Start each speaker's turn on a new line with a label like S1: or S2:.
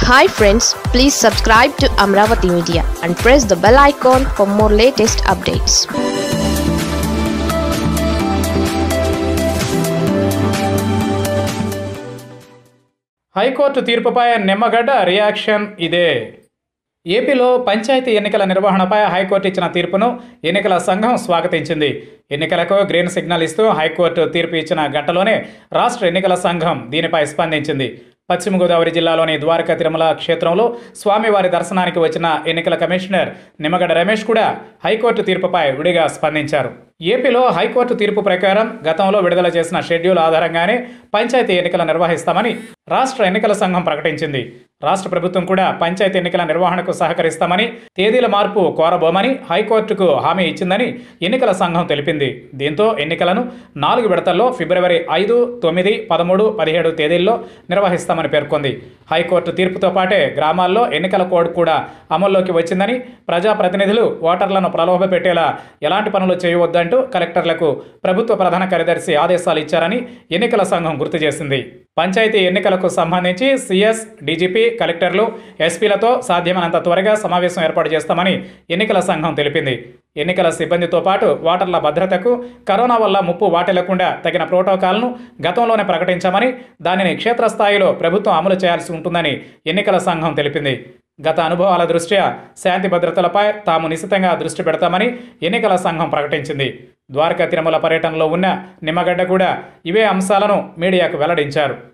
S1: hi friends please subscribe to Amaravati media and press the bell icon for more latest updates
S2: high court తీర్పుపై Nimmagadda reaction ఇదే ఏపీలో పంచాయతీ ఎన్నికల నిర్వహణపై high court ఇచ్చిన తీర్పును ఎన్నికల సంఘం స్వాగతించింది ఎన్నికలకు గ్రీన్ సిగ్నల్ ఇస్తూ హైకోర్టు తీర్పు ఇచ్చిన గంటలోనే రాష్ట్ర ఎన్నికల సంఘం దీనిపై స్పందించింది పశ్చిమ గోదావరి జిల్లాలోని ద్వారకా తిరుమల క్షేత్రంలో స్వామివారి దర్శనానికి వచ్చిన ఎన్నికల కమిషనర్ నిమ్మగడ్డ రమేష్ కూడా హైకోర్టు తీర్పుపై విడిగా స్పందించారు ఏపీలో హైకోర్టు తీర్పు ప్రకారం గతంలో విడుదల చేసిన షెడ్యూల్ ఆధారంగానే పంచాయతీ ఎన్నికలు నిర్వహిస్తామని రాష్ట్ర ఎన్నికల సంఘం ప్రకటించింది రాష్ట్ర ప్రభుత్వం కూడా పంచాయతీ ఎన్నికల నిర్వహణకు సహకరిస్తామని తేదీల మార్పు కోరబోమని హైకోర్టుకు హామీ ఇచ్చిందని ఎన్నికల సంఘం తెలిపింది దీంతో ఎన్నికలను నాలుగు విడతల్లో ఫిబ్రవరి ఐదు తొమ్మిది పదమూడు పదిహేడు తేదీల్లో నిర్వహిస్తామని పేర్కొంది హైకోర్టు తీర్పుతో పాటే గ్రామాల్లో ఎన్నికల కోడ్ కూడా అమల్లోకి వచ్చిందని ప్రజాప్రతినిధులు ఓటర్లను ప్రలోభపెట్టేలా ఎలాంటి పనులు చేయవద్దంటూ కలెక్టర్లకు ప్రభుత్వ ప్రధాన కార్యదర్శి ఆదేశాలు ఇచ్చారని ఎన్నికల సంఘం గుర్తు చేసింది పంచాయతీ ఎన్నికలకు సంబంధించి సీఎస్ డీజీపీ కలెక్టర్లు ఎస్పీలతో సాధ్యమైనంత త్వరగా సమావేశం ఏర్పాటు చేస్తామని ఎన్నికల సంఘం తెలిపింది ఎన్నికల సిబ్బందితో పాటు ఓటర్ల భద్రతకు కరోనా వల్ల ముప్పు వాటిల్లకుండా తగిన ప్రోటోకాల్ను గతంలోనే ప్రకటించామని దానిని క్షేత్రస్థాయిలో ప్రభుత్వం అమలు చేయాల్సి ఉంటుందని ఎన్నికల సంఘం తెలిపింది గత అనుభవాల దృష్ట్యా శాంతి భద్రతలపై తాము నిశితంగా దృష్టి పెడతామని ఎన్నికల సంఘం ప్రకటించింది ద్వారకా తిరుమల పర్యటనలో ఉన్న నిమ్మగడ్డ కూడా ఇవే అంశాలను మీడియాకు వెల్లడించారు